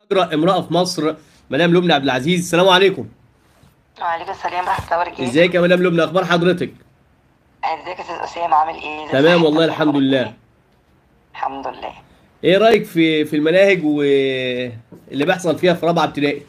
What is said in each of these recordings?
اجرأ امراه في مصر مدام لبنى عبد العزيز السلام عليكم وعليكم السلام ورحمة الله وبركاته ازيك يا مدام لبنى اخبار حضرتك ازيك يا استاذ اسامة عامل ايه؟ ازي تمام والله صحتك؟ الحمد لله. إيه؟ الحمد لله ايه رايك في في المناهج واللي بيحصل فيها في رابعه ابتدائي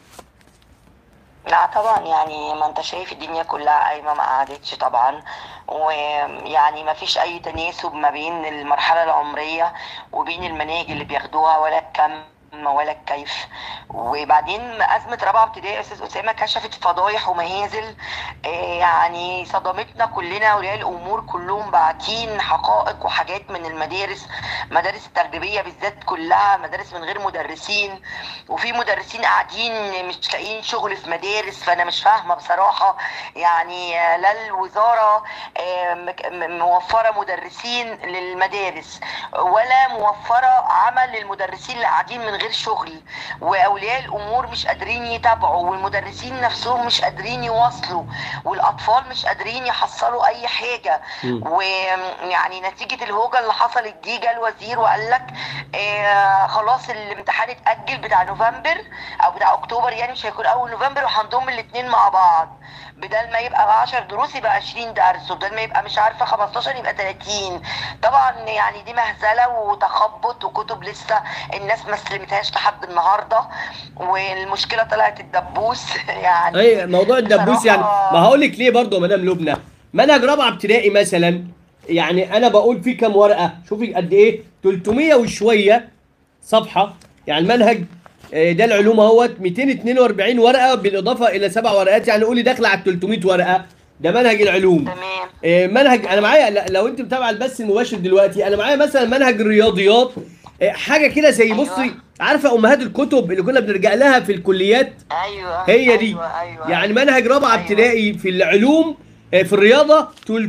لا طبعا يعني ما انت شايف الدنيا كلها قايمة ما قعدتش طبعا ويعني ما فيش اي تناسب ما بين المرحلة العمرية وبين المناهج اللي بياخدوها ولا الكم ولا الكيف وبعدين أزمة رابعة ابتدائي يا أستاذ أسامة كشفت فضايح ومهازل آه، يعني صدمتنا كلنا أولياء الأمور كلهم باعتين حقائق وحاجات من المدارس مدارس التجريبية بالذات كلها مدارس من غير مدرسين وفي مدرسين قاعدين مش لاقيين شغل في مدارس فأنا مش فاهمة بصراحة يعني آه، لا الوزارة آه، مك- م- موفرة مدرسين للمدارس ولا موفرة عمل للمدرسين اللي قاعدين من غير شغل واولياء الامور مش قادرين يتابعوا والمدرسين نفسهم مش قادرين يواصلوا والاطفال مش قادرين يحصلوا اي حاجه مم. ويعني نتيجه الهوجه اللي حصلت دي جه الوزير وقال لك آه خلاص الامتحان اتاجل بتاع نوفمبر او بتاع اكتوبر يعني مش هيكون اول نوفمبر وهنضم الاثنين مع بعض بدل ما يبقى 10 دروس يبقى 20 درس وبدل ما يبقى مش عارفه 15 يبقى 30 طبعا يعني دي مهزله وتخبط وكتب لسه الناس ما استلمتهاش لحد النهارده والمشكله طلعت الدبوس يعني اي موضوع الدبوس يعني بصراحة- ما هقول لك ليه برضه يا مدام لبنى منهج رابعه ابتدائي مثلا يعني انا بقول فيه كام ورقه شوفي قد ايه 300 وشويه صفحه يعني المنهج آه، ده العلوم اهوت 242 ورقه بالاضافه الى سبع ورقات يعني قولي داخله على 300 ورقه ده منهج العلوم تمام آه، منهج انا معايا ل- لو انت متابع البث المباشر دلوقتي انا معايا مثلا منهج الرياضيات آه، حاجه كده زي أيوة. بصي عارفه امهات الكتب اللي كنا بنرجع لها في الكليات ايوه هي دي أيوة أيوة يعني منهج رابعه أيوة. ابتدائي في العلوم آه، في الرياضه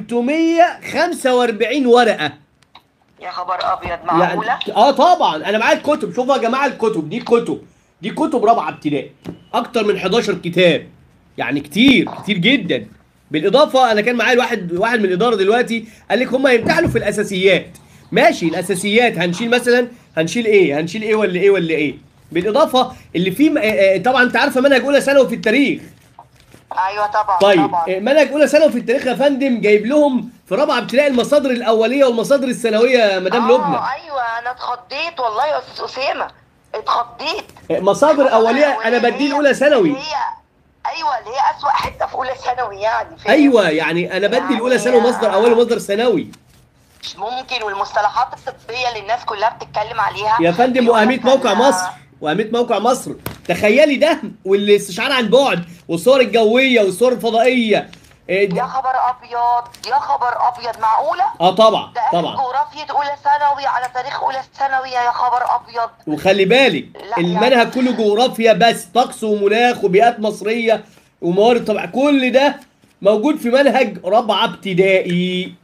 345 ورقه يا خبر ابيض يعني معقوله اه طبعا انا معايا الكتب شوفوا يا جماعه الكتب دي كتب دي كتب رابعه ابتدائي اكتر من 11 كتاب يعني كتير كتير جدا بالاضافه انا كان معايا واحد واحد من الاداره دلوقتي قال لك هم هيمتحنوا في الاساسيات ماشي الاساسيات هنشيل مثلا هنشيل ايه هنشيل ايه ولا ايه ولا ايه بالاضافه اللي فيه آه، آه، طبعا انت عارفه منهج اولى ثانوي في التاريخ ايوه طبعا طيب طبعا آه، منهج اولى ثانوي في التاريخ يا فندم جايب لهم في رابعه ابتدائي المصادر الاوليه والمصادر الثانويه يا مدام لبنى اه ايوه انا اتخضيت والله يا استاذ اسامه اتخضيت آه، مصادر اوليه انا اللي بدي هي- اولى ثانوي اللي هي ايوه اللي هي اسوأ حته في اولى ثانوي يعني فاهم؟ ايوه يعني انا بدي يعني الاولى ثانوي مصدر اولي ومصدر ثانوي مش ممكن والمصطلحات الطبيه اللي الناس كلها بتتكلم عليها يا فندم يقول واهميه لك موقع أنا- مصر واهميه موقع مصر تخيلي ده والاستشعار عن بعد والصور الجويه والصور الفضائيه إيه يا ده- خبر ابيض يا خبر ابيض معقوله اه طبعا ده قال طبعا جغرافية أولى ثانوي على تاريخ أولى ثانوي يا خبر أبيض وخلي بالك لا، المنهج يعني- كله جغرافيا بس طقس ومناخ وبيئات مصريه وموارد طبيعيه كل ده موجود في منهج رابعه ابتدائي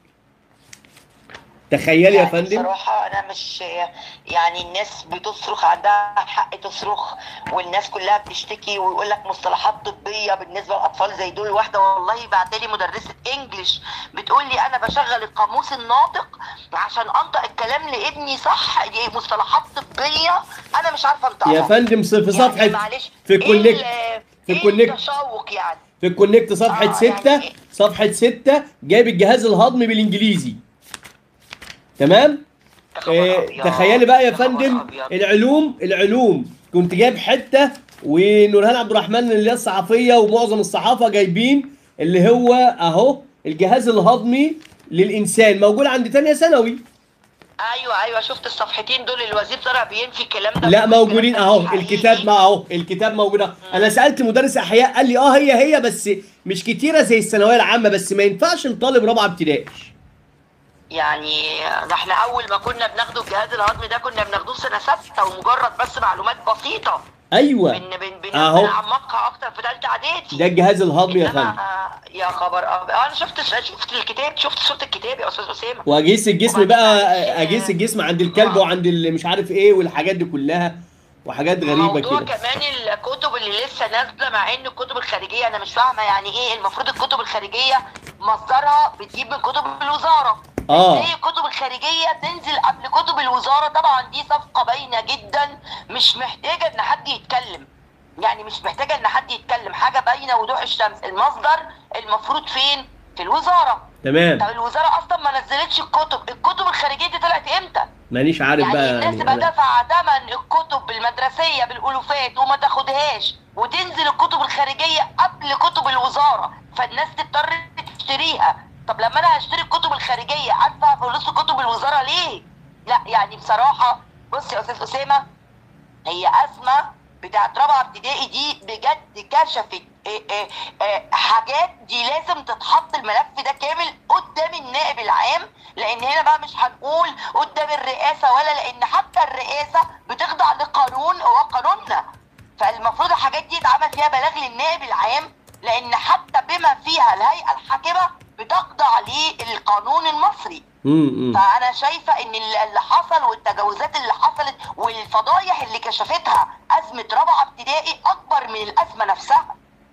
تخيلي يا يعني فندم بصراحة أنا مش يعني الناس بتصرخ عندها حق تصرخ والناس كلها بتشتكي ويقول لك مصطلحات طبية بالنسبة للأطفال زي دول واحدة والله بعتلي مدرسة إنجليش بتقول لي أنا بشغل القاموس الناطق عشان أنطق الكلام لابني صح دي مصطلحات طبية أنا مش عارفة أنطقها يا فندم في يعني صفحه معلش في إيه الكونكت ال- في إيه الكونكت. التشوق يعني في الكونكت صفحة آه، ستة يعني- صفحة ستة جايب الجهاز الهضمي بالانجليزي تمام يا خبر آه أبيض. تخيلي بقى يا خبر فندم أبيض. العلوم العلوم كنت جايب حتة ونورهان عبد الرحمن اللي هي الصحفية ومعظم الصحافة جايبين اللي هو اهو الجهاز الهضمي للإنسان موجود عند تانية ثانوي ايوه ايوه شفت الصفحتين دول الوزير طلع بينفي الكلام ده لا بيقول موجودين الكلام ده اهو مش حقيقي. الكتاب ما اهو الكتاب موجود اهو انا سالت مدرس احياء قال لي اه هي هي بس مش كتيره زي الثانويه العامه بس ما ينفعش نطالب رابعه ابتدائي يعني ده احنا اول ما كنا بناخده الجهاز الهضمي ده كنا بناخده في سنه سته ومجرد بس معلومات بسيطه ايوه بن بن بن أهو. بنعمقها اكتر في ثالثه اعدادي ده الجهاز الهضمي يا إنما- فندم يا خبر ابيض انا شفت شفت الكتاب شفت صوره الكتاب يا استاذ اسامه واجهزه الجسم وبعدين بقى معلش، اجهزه الجسم عند الكلب آه. وعند اللي مش عارف ايه والحاجات دي كلها وحاجات غريبه موضوع كده كمان الكتب اللي لسه نازله مع ان الكتب الخارجيه انا مش فاهمه يعني ايه المفروض الكتب الخارجيه مصدرها بتجيب من كتب الوزاره آه. ازاي الكتب الخارجيه تنزل قبل كتب الوزاره طبعا دي صفقه باينه جدا مش محتاجه ان حد يتكلم يعني مش محتاجه ان حد يتكلم حاجه باينه وضوح الشمس المصدر المفروض فين في الوزاره تمام طب الوزاره اصلا ما نزلتش الكتب الكتب الخارجيه دي طلعت امتى مانيش عارف يعني بقى الناس يعني تبقى أنا- دافعه ثمن الكتب المدرسيه بالالوفات وما تاخدهاش وتنزل الكتب الخارجيه قبل كتب الوزاره فالناس تضطر تشتريها طب لما انا هشتري الكتب الخارجيه ادفع فلوس كتب الوزاره ليه؟ لا يعني بصراحه بص يا استاذ اسامه هي ازمه بتاعت رابعه ابتدائي دي بجد كشفت إيه إيه إيه حاجات دي لازم تتحط الملف ده كامل قدام النائب العام لان هنا بقى مش هنقول قدام الرئاسه ولا لان حتى الرئاسه بتخضع لقانون هو قانوننا فالمفروض الحاجات دي يتعمل فيها بلاغ للنائب العام لان حتى بما فيها الهيئه الحاكمه بتخضع للقانون المصري امم فانا شايفه ان اللي اللي حصل والتجاوزات اللي حصلت والفضايح اللي كشفتها ازمه رابعه ابتدائي اكبر من الازمه نفسها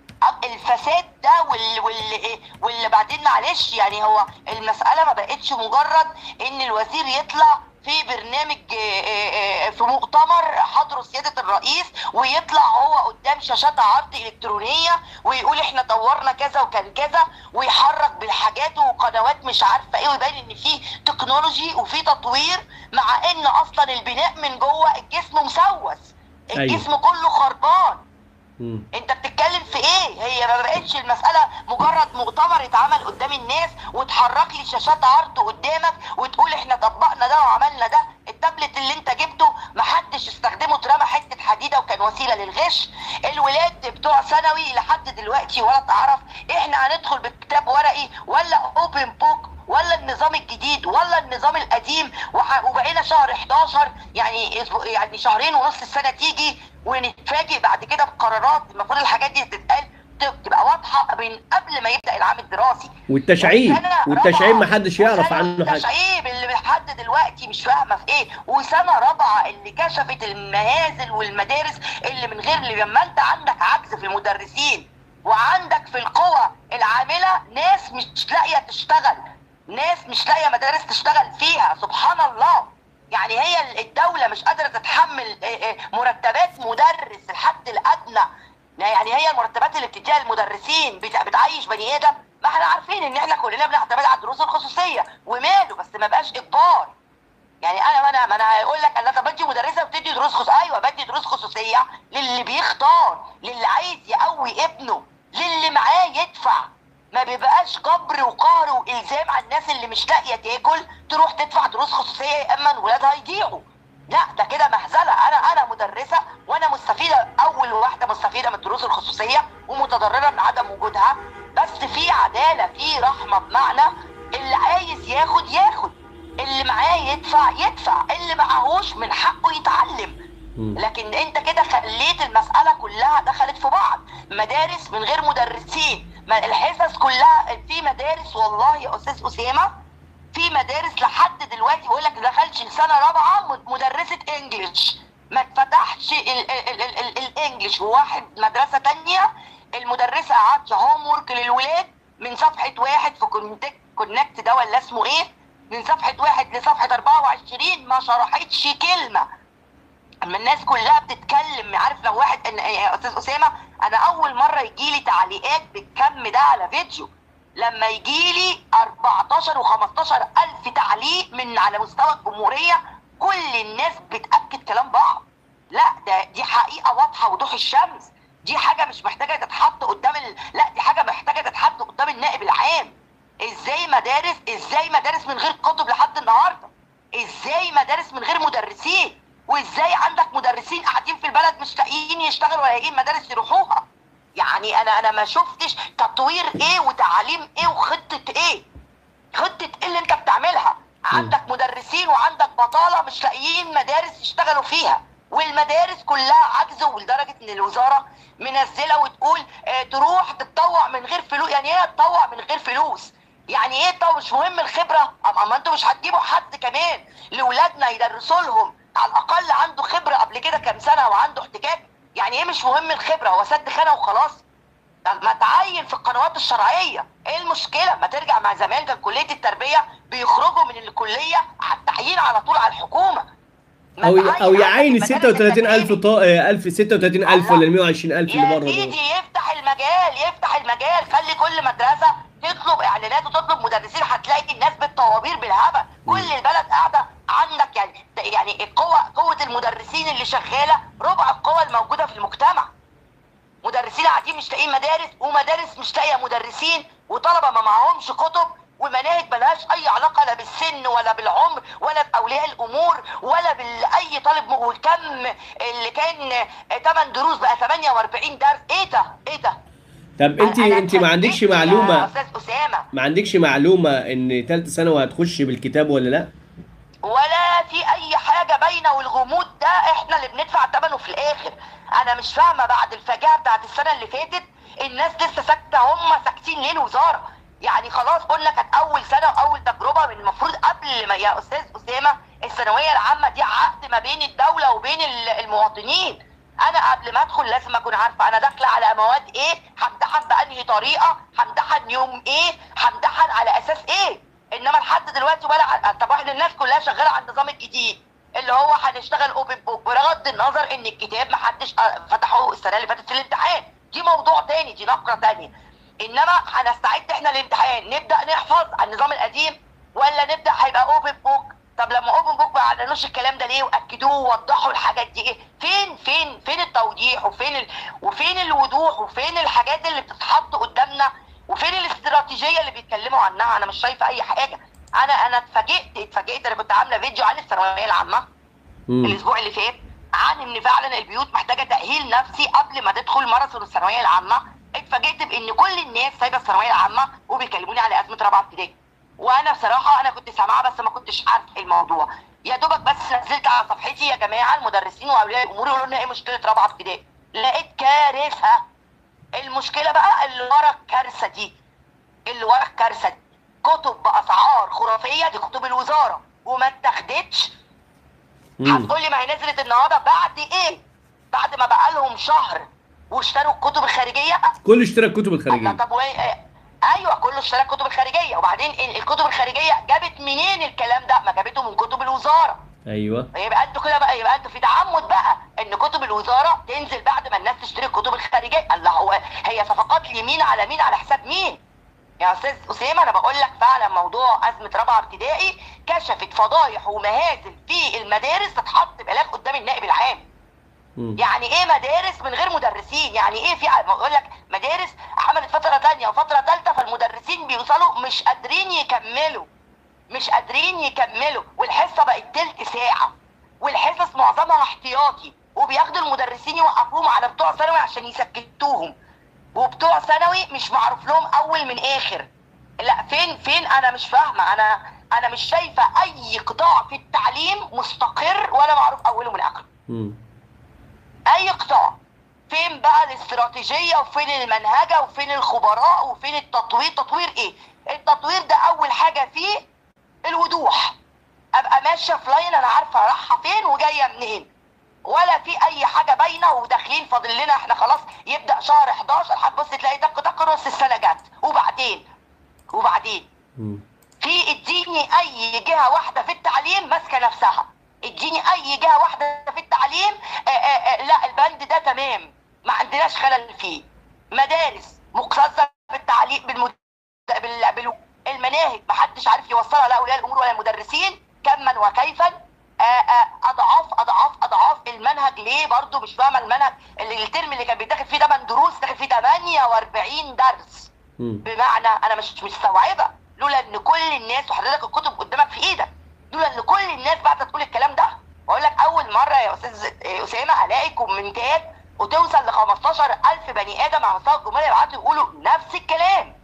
الفساد ده واللي, واللي, واللي بعدين معلش يعني هو المساله ما بقتش مجرد ان الوزير يطلع في برنامج آه، آه، آه، في مؤتمر حضره سياده الرئيس ويطلع هو قدام شاشات عرض الكترونيه ويقول احنا دورنا كذا وكان كذا ويحرك بالحاجات وقنوات مش عارفه ايه ويبين ان في تكنولوجي وفي تطوير مع ان اصلا البناء من جوه الجسم مسوس أيوة. الجسم كله خربان امم انت بتتكلم في ايه هي ما بقتش المساله مجرد مؤتمر يتعمل قدام الناس وتحرك لي شاشات عرض قدامك وتقول احنا طبقنا ده وعملنا ده التابلت اللي انت جبته محدش استخدمه اترمى حته حديده وكان وسيله للغش الولاد بتوع ثانوي لحد دلوقتي ولا تعرف احنا هندخل بكتاب ورقي ولا اوبن بوك ولا النظام الجديد ولا النظام القديم وح- وبقينا شهر 11 يعني أسبوع- يعني شهرين ونص السنه تيجي ونتفاجئ بعد كده بقرارات المفروض الحاجات دي تتقال ت- تبقى واضحه من قبل ما يبدا العام الدراسي والتشعيب وسنة والتشعيب رابعة. محدش يعرف وسنة عنه حاجه التشعيب اللي لحد دلوقتي مش فاهمه في ايه وسنه رابعه اللي كشفت المنازل والمدارس اللي من غير لما انت عندك عجز في المدرسين وعندك في القوى العامله ناس مش لاقيه تشتغل ناس مش لاقيه مدارس تشتغل فيها سبحان الله يعني هي الدولة مش قادرة تتحمل إيه إيه مرتبات مدرس الحد الأدنى يعني هي المرتبات اللي بتديها المدرسين بتع- بتعيش بني آدم ما احنا عارفين ان احنا كلنا بنعتمد على الدروس الخصوصية وماله بس ما بقاش إجبار يعني انا ما انا ما انا هيقول لك انا طب بدي مدرسه بتدي دروس خصوصيه ايوه بدي دروس خصوصيه للي بيختار للي عايز يقوي ابنه للي معاه يدفع ما بيبقاش جبر وقهر والزام على الناس اللي مش لاقيه تاكل تروح تدفع دروس خصوصيه يا اما إن ولادها يضيعوا لا ده كده مهزله انا انا مدرسه وانا مستفيده اول واحده مستفيده من الدروس الخصوصيه ومتضرره من عدم وجودها بس في عداله في رحمه بمعنى اللي عايز ياخد ياخد اللي معاه يدفع يدفع اللي معهوش من حقه يتعلم مم. لكن انت كده خليت المساله كلها دخلت في بعض مدارس من غير مدرسين ما الحصص كلها في مدارس والله يا استاذ اسامه في مدارس لحد دلوقتي بيقول لك دخلش لسنه رابعه مد- مدرسه انجلش ما اتفتحش ال- ال- ال- ال- ال- الانجليش وواحد مدرسه تانية المدرسه قعدت هوم ورك للولاد من صفحه واحد في كونتك كونكت ده ولا اسمه ايه من صفحه واحد لصفحه 24 ما شرحتش كلمه اما الناس كلها بتتكلم عارف لو واحد إن- يا استاذ اسامه انا اول مره يجي لي تعليقات بالكم ده على فيديو لما يجي لي 14 و15 الف تعليق من على مستوى الجمهوريه كل الناس بتاكد كلام بعض لا ده دي حقيقه واضحه وضوح الشمس دي حاجه مش محتاجه تتحط قدام ال... لا دي حاجه محتاجه تتحط قدام النائب العام ازاي مدارس ازاي مدارس من غير كتب لحد النهارده ازاي مدارس من غير مدرسين وازاي عندك مدرسين قاعدين في البلد مش لاقيين يشتغلوا ولا لاقيين مدارس يروحوها يعني انا انا ما شفتش تطوير ايه وتعليم ايه وخطه ايه خطه ايه اللي انت بتعملها عندك مدرسين وعندك بطاله مش لاقيين مدارس يشتغلوا فيها والمدارس كلها عجزه ولدرجه ان الوزاره منزله وتقول اه تروح تتطوع من غير فلوس يعني ايه تطوع من غير فلوس يعني ايه طب مش مهم الخبره اما أما انتوا مش هتجيبوا حد كمان لاولادنا يدرسوا لهم على الاقل عنده خبره قبل كده كام سنه وعنده احتكاك يعني ايه مش مهم الخبره هو سد خانه وخلاص طب ما تعين في القنوات الشرعيه ايه المشكله ما ترجع مع زمان كان كليه التربيه بيخرجوا من الكليه على التعيين على طول على الحكومه ما او تعين او عندك يعين ال المدارس 36000 المجاني. طا... آه، 1000 36000 ولا ال 120000 اللي يا بره سيدي دول يفتح المجال يفتح المجال خلي كل مدرسه تطلب اعلانات وتطلب مدرسين هتلاقي الناس بالطوابير بالهبل كل البلد قاعده عندك يعني يعني القوه قوه المدرسين اللي شغاله ربع القوه الموجوده في المجتمع مدرسين قاعدين مش لاقيين مدارس ومدارس مش لاقيه مدرسين وطلبه ما معهمش كتب ومناهج ملهاش اي علاقه لا بالسن ولا بالعمر ولا باولياء الامور ولا باي طالب م- والكم اللي كان 8 دروس بقى 48 درس ايه ده ايه ده طب انت أنا- أنا انت ما عندكش اتهددت يا معلومه استاذ اسامه ما عندكش معلومه ان ثالثه ثانوي هتخش بالكتاب ولا لا ولا في اي حاجه باينه والغموض ده احنا اللي بندفع ثمنه في الاخر انا مش فاهمه بعد الفجاعه بتاعت السنه اللي فاتت الناس لسه ساكته هم ساكتين ليه الوزاره يعني خلاص قلنا كانت اول سنه واول تجربه من المفروض قبل ما يا استاذ اسامه الثانويه العامه دي عقد ما بين الدوله وبين ال- المواطنين انا قبل ما ادخل لازم اكون عارفه انا داخله على مواد ايه همتحن بانهي طريقه همتحن يوم ايه همتحن على اساس ايه انما لحد دلوقتي ولا ع- طب احنا الناس كلها شغاله على النظام الجديد اللي هو هنشتغل اوبن بوك بغض النظر ان الكتاب ما حدش فتحه السنه اللي فاتت في الامتحان دي موضوع تاني دي نقره تانيه انما هنستعد احنا للامتحان نبدا نحفظ على النظام القديم ولا نبدا هيبقى اوبن بوك طب لما اوبن بوك ما اعلنوش الكلام ده ليه واكدوه ووضحوا الحاجات دي ايه فين فين فين التوضيح وفين ال... وفين الوضوح وفين الحاجات اللي بتتحط قدامنا وفين الاستراتيجيه اللي بيتكلموا عنها انا مش شايفه اي حاجه انا انا اتفاجئت اتفاجئت انا كنت عامله فيديو عن الثانويه العامه مم. الاسبوع اللي فات عن ان فعلا البيوت محتاجه تاهيل نفسي قبل ما تدخل ماراثون الثانويه العامه اتفاجئت بان كل الناس سايبه الثانويه العامه وبيكلموني على ازمه رابعه ابتدائي وانا بصراحه انا كنت سامعه بس ما كنتش عارف الموضوع يا دوبك بس نزلت على صفحتي يا جماعه المدرسين واولياء الامور يقولوا لنا ايه مشكله رابعه ابتدائي لقيت كارثه المشكله بقى اللي ورا الكارثه دي اللي ورا الكارثه دي كتب باسعار خرافيه دي كتب الوزاره وما اتاخدتش مم. هتقولي ما هي نزلت النهارده بعد ايه؟ بعد ما بقى لهم شهر واشتروا الكتب الخارجيه كل اشترى الكتب الله الخارجيه طب وايه آه، ايوه كله اشترى الكتب الخارجيه وبعدين ال- الكتب الخارجيه جابت منين الكلام ده؟ ما جابته من كتب الوزاره ايوه يبقى انتوا كده بقى يبقى انتوا في تعمد بقى ان كتب الوزاره تنزل بعد ما الناس تشتري الكتب الخارجيه الله هو هي صفقات يمين على مين على حساب مين؟ يا استاذ اسامه انا بقول لك فعلا موضوع ازمه رابعه ابتدائي كشفت فضايح ومهازل في المدارس تتحط بلاغ قدام النائب العام مم. يعني ايه مدارس من غير مدرسين يعني ايه في بقول لك مدارس عملت فتره تانية وفتره ثالثه فالمدرسين بيوصلوا مش قادرين يكملوا مش قادرين يكملوا والحصه بقت تلت ساعه والحصص معظمها احتياطي وبياخدوا المدرسين يوقفوهم على بتوع ثانوي عشان يسكتوهم وبتوع ثانوي مش معروف لهم اول من اخر لا فين فين انا مش فاهمه انا انا مش شايفه اي قطاع في التعليم مستقر ولا معروف اوله من اخره مم. اي قطاع فين بقى الاستراتيجيه وفين المنهجه وفين الخبراء وفين التطوير تطوير ايه التطوير ده اول حاجه فيه الوضوح ابقى ماشيه في لاين انا عارفه رايحه فين وجايه منين ولا في اي حاجه باينه وداخلين فاضل لنا احنا خلاص يبدا شهر 11 هتبص تلاقي دق دق نص السنه جت وبعدين وبعدين مم. في اديني اي جهه واحده في التعليم ماسكه نفسها اديني اي جهه واحده في التعليم آآ آآ لا البند ده تمام ما عندناش خلل فيه مدارس مختصه بالتعليم بالمد... بال... بال... المناهج ما حدش عارف يوصلها لا اولياء الامور ولا المدرسين كما وكيفا آآ آآ اضعاف اضعاف اضعاف المنهج ليه برضو مش فاهمه المنهج اللي الترم اللي كان بيتاخد فيه 8 دروس داخل فيه 48 درس مم. بمعنى انا مش مستوعبه لولا ان كل الناس وحضرتك الكتب قدامك في ايدك لولا ان كل الناس بعد تقول الكلام ده بقول لك اول مره يا استاذ اسامه الاقي كومنتات وتوصل ل 15000 بني ادم على مستوى الجمهوريه يبعتوا يقولوا نفس الكلام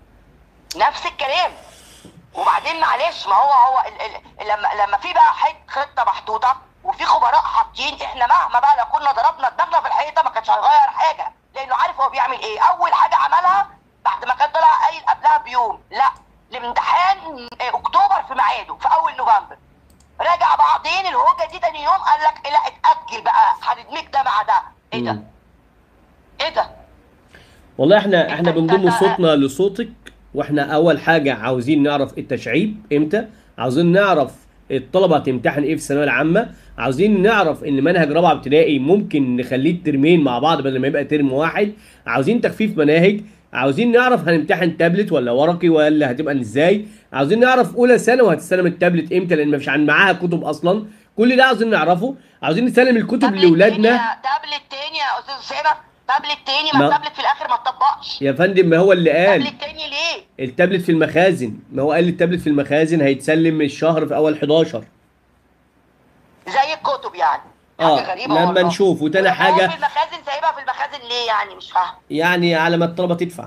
نفس الكلام وبعدين معلش ما هو هو ال ال لما لما في بقى حت خطه محطوطه وفي خبراء حاطين احنا مهما بقى لو كنا ضربنا دماغنا في الحيطه ما كانش هيغير حاجه لانه عارف هو بيعمل ايه اول حاجه عملها بعد ما كان طلع قايل قبلها بيوم لا الامتحان آه، اكتوبر في ميعاده في اول نوفمبر راجع بعدين الهوجه دي تاني يوم قال لك لا اتاجل بقى هندمج ده مع ده ايه ده مم. ايه ده والله احنا احنا أنت- بنضم أنت- صوتنا لصوتك واحنا اول حاجه عاوزين نعرف التشعيب امتى عاوزين نعرف الطلبه هتمتحن ايه في الثانويه العامه عاوزين نعرف ان منهج رابعه ابتدائي ممكن نخليه ترمين مع بعض بدل ما يبقى ترم واحد عاوزين تخفيف مناهج عاوزين نعرف هنمتحن تابلت ولا ورقي ولا هتبقى ازاي عاوزين نعرف اولى ثانوي هتستلم التابلت امتى لان مفيش عن معاها كتب اصلا كل ده عاوزين نعرفه عاوزين نسلم الكتب تابلت لاولادنا تاني يا- تابلت تاني يا استاذ اسامه تابلت تاني ما ما- التابلت في الاخر ما تطبقش يا فندم ما هو اللي قال تابلت تاني ليه التابلت في المخازن ما هو قال التابلت في المخازن هيتسلم الشهر في اول 11 زي الكتب يعني اه حاجه غريبه لما والله. نشوف وتاني هو حاجه في المخازن سايبها في المخازن ليه يعني مش فاهم يعني على ما الطلبه تدفع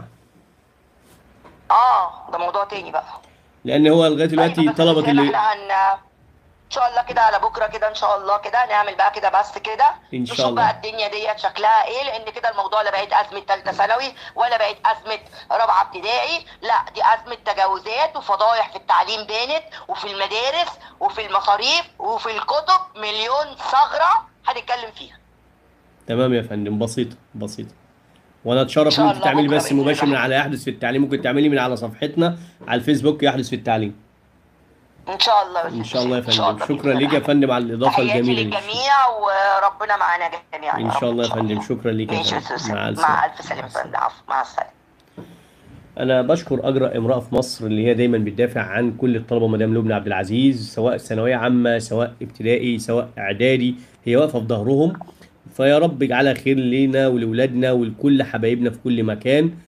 اه ده موضوع تاني بقى لان هو لغايه دلوقتي طيب بس طلبه زي ما اللي احنا هن ان شاء الله كده على بكره كده ان شاء الله كده نعمل بقى كده بس كده إن شاء نشوف الله. بقى الدنيا ديت شكلها ايه لان كده الموضوع لا بقت ازمه ثالثه ثانوي ولا بقت ازمه رابعه ابتدائي لا دي ازمه تجاوزات وفضايح في التعليم بانت وفي المدارس وفي المصاريف وفي الكتب مليون ثغره هنتكلم فيها تمام يا فندم بسيطه بسيطه وانا اتشرف إن شاء ان انت الله تعملي بكرة بس بإذن مباشر من الله. على يحدث في التعليم ممكن تعملي من على صفحتنا على الفيسبوك يحدث في التعليم ان شاء الله ان شاء الله يا إن شاء فندم الله شكرا بإذن ليك يا الله. فندم على الاضافه تحياتي الجميله دي للجميع وربنا معانا جميعا يا ان رب شاء الله يا فندم شكرا ليك يا ماشي يا فندم استاذ مع مع السلامه الف سلامه العفو مع السلامه انا بشكر اجرأ امراه في مصر اللي هي دايما بتدافع عن كل الطلبه مدام لبنى عبد العزيز سواء ثانويه عامه سواء ابتدائي سواء اعدادي هي واقفه في ظهرهم فيا رب اجعلها خير لينا ولولادنا ولكل حبايبنا في كل مكان